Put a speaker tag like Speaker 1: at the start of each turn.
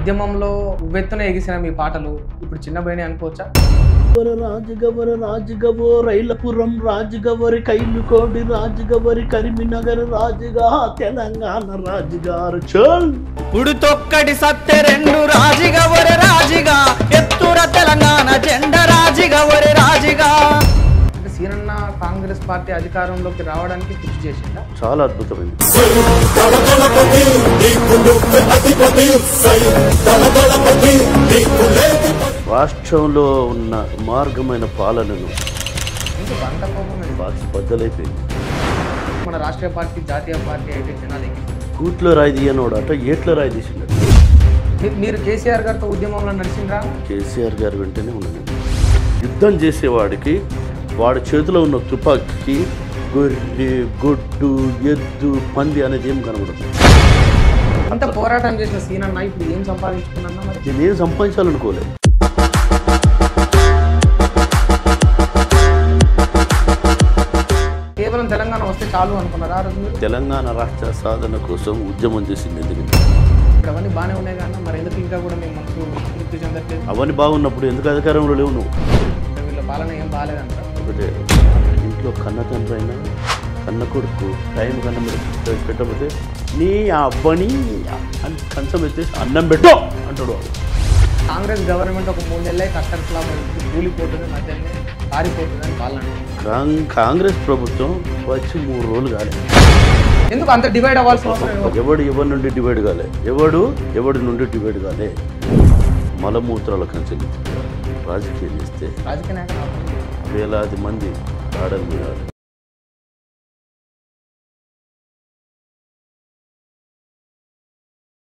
Speaker 1: ఉద్యమంలో ఉవ్వెత్తున ఎగిసిన మీ పాటలు ఇప్పుడు చిన్న బయనే అనుకోవచ్చా
Speaker 2: గవర రాజుగవర రాజుగవో రైలపురం రాజుగవరి కైలుకోడి రాజుగవరి కరీంనగర్ రాజుగా తెలంగాణ రాజుగారు చల్
Speaker 3: ఉడుతొక్కటి సత్తె రెండు రాజిగా ఒరే రాజిగా ఎత్తుర తెలంగాణ జెండ రాజిగా ఒరే రాజిగా
Speaker 1: అంటే సీనన్న కాంగ్రెస్ పార్టీ అధికారంలోకి రావడానికి కృషి చేసిందా
Speaker 2: చాలా అద్భుతమైంది రాష్ట్రంలో ఉన్న మార్గమైన పాలనను
Speaker 1: ఎందుకు అంత కోపం ఎందుకు?
Speaker 2: బాక్స్ బద్దలైపోయింది
Speaker 1: మన రాష్ట్రీయ పార్టీ జాతీయ పార్టీ అయితే జనాలు ఎక్కి-
Speaker 2: కూట్లో రాయి తీయనోడట ఏట్లో రాయి తీసినాడు
Speaker 1: మీ- మీరు కేసీఆర్ గారితో ఉద్యమంలో నడిచిండ్రా
Speaker 2: కేసీఆర్ గారు వెంటనే ఉన్నది యుద్ధం చేసేవాడికి వాడి చేతిలో ఉన్న తుపాకీకి గొర్రె గొడ్డు ఎద్దు పంది అనేది ఏం కనబడదు
Speaker 1: అంత పోరాటం చేసిన సీనన్న ఇప్పుడు ఏం సంపాదించుకున్నా మరి
Speaker 2: నేనేం సంపాదించాలనుకోలేదు
Speaker 1: కేవలం తెలంగాణ వస్తే చాలు అనుకున్నారా ఆ రోజు మీరు
Speaker 2: తెలంగాణ రాష్ట్ర సాధన కోసం ఉద్యమం చేసింది ఎందుకు
Speaker 1: ఇప్పుడు అవన్నీ బాగానే ఉన్నాయి కానీ మరి ఎందుకు ఇంకా కూడా మేము మనసు తృప్తి చెందట్లేదు
Speaker 2: అవన్నీ బాగున్నప్పుడు ఎందుకు అధికారంలో లేవు నువ్వు
Speaker 1: ఇంకా వీళ్ళ పాలన ఏం బాగాలేదంట
Speaker 2: ఒకటే ఇంట్లో కన్న తండ్రి అయినా కన్న కొడుకు టైం కన్న మీరు పెట్టకపోతే నీ అబ్బని అని కంచం ఎత్తేసి అన్నం పెట్టు అంటాడు వాడు.
Speaker 1: కాంగ్రెస్ గవర్నమెంట్ ఒక మూడు నెలలే కష్టంలా కూలిపోతుంది మధ్యలోనే పారిపోతుంది అని వాళ్ళు అంటారు.
Speaker 2: కాంగ్- కాంగ్రెస్ ప్రభుత్వం వచ్చి మూడు రోజులు కాలేదు
Speaker 1: ఎందుకు అంత డివైడ్ అవ్వాల్సిన అవసరం ఏమో?
Speaker 2: ఎవడు ఎవరి నుండి డివైడ్ కాలే ఎవడు ఎవడి నుండి డివైడ్ కాలే మలమూత్రాల కంచెలు రాజకీయం చేస్తే
Speaker 1: రాజకీయ నాయకులు అవసరం లేదు.
Speaker 2: వేలాది మంది ఆడలు